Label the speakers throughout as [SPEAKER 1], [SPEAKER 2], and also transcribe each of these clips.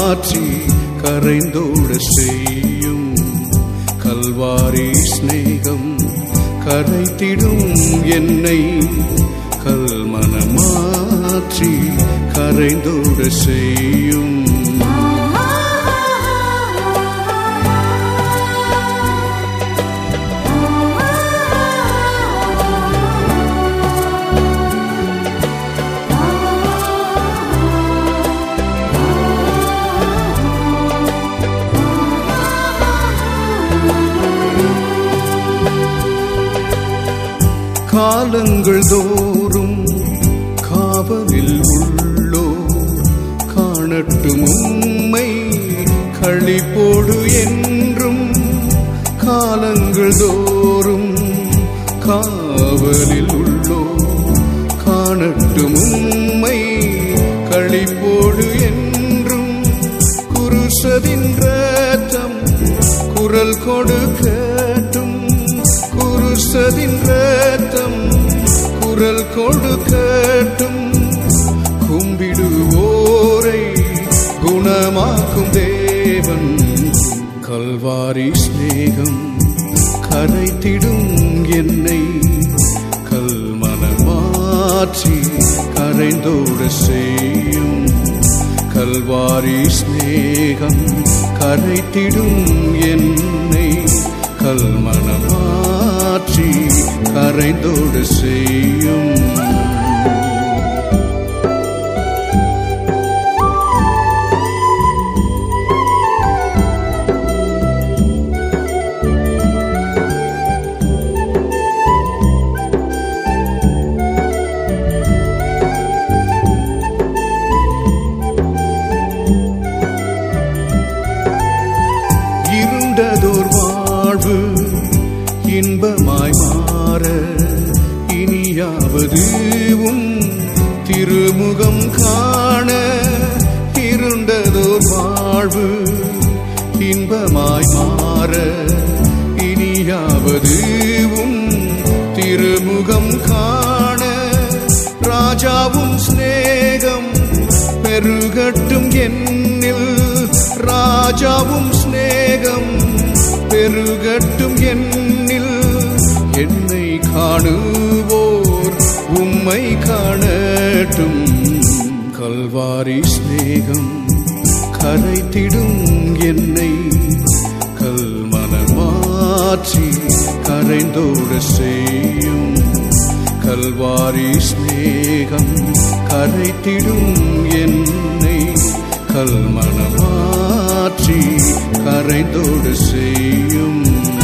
[SPEAKER 1] மாற்றி கரைந்தோட செய்யும் கல்வாரி சிநேகம் கரைத்திடும் என்னை கல்மன மாற்றி கரைந்தோட செய்யும் காலங்கள் தோறும் காவலில் உள்ளோ காணட்டும் உம்மை களிப்போடு என்றும் காலங்கள் தோறும் காவலில் உள்ளோ காணட்டும் உம்மை களிப்போடு என்றும் குருசதின் ரத்தம் குரல் கொடுக்கட்டும் குருசதின் ரத்தம் குரல் கொடுக்கட்டும் கும்பிடுவோரை குணமாக்கும் தேவன் கல்வாரி சிநேகம் கரைத்திடும் என்னை கல்மன மாற்றி கரைந்தோட செய்யும் கல்வாரி சிநேகம் கரைத்திடும் என்னை கல்மன மாற்றி கரைந்தோடு செய்யும் இருண்டதோர் வாழ்வு இன்பமாய் மாற இனியாவது உம் திருமுகம் காண இருண்டதோர் வாழ்வு இன்பமாய் மாற இனியாவது உம் திருமுகம் காண ராஜாவும் சிநேகம் பெருகட்டும் என்னில் ராஜாவும் சிநேகம் பெருகட்டும் என்னில் என்னை காணுவோர் உம்மை காணட்டும் கல்வாரி சிநேகம் கரைத்திடும் என்னை கல்மன மாற்றி கரைந்தோட செய்யும் கல்வாரி சிநேகம் கரைத்திடும் என்னை கல்மன மாற்றி கரைந்தோடு செய்யும்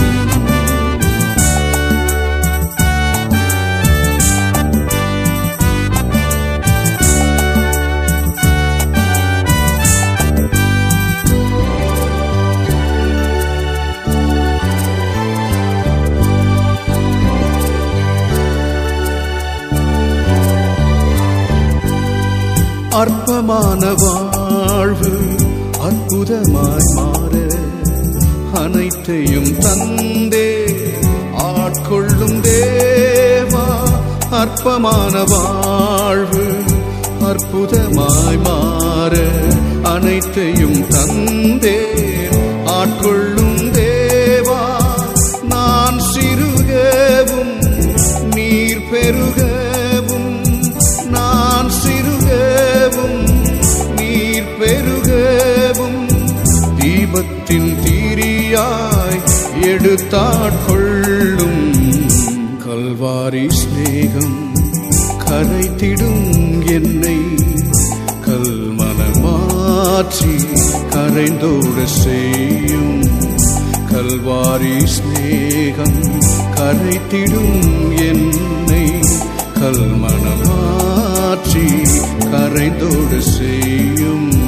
[SPEAKER 1] அற்பமான வாழ்வு அற்புதமாய் மாற அனைத்தையும் தந்தே ஆட்கொள்ளும் தேவா அற்பமான வாழ்வு அற்புதமாய் மாற அனைத்தையும் தந்தே ஆட்கொள்ளும் தேவா நான் சிறுகவும் நீர் பெருகவும் நான் சிறுகவும் நீர் பெருகவும் தீபத்தின் தீரியாய் எடுத்தாட்கொள்ளும் கல்வாரி சிநேகம் கரைத்திடும் என்னை கல்மன மாற்றி கரைந்தோட செய்யும் கல்வாரி சிநேகம் கரைத்திடும் என்னை கல்மன மாற்றி கரைந்தோடு செய்யும்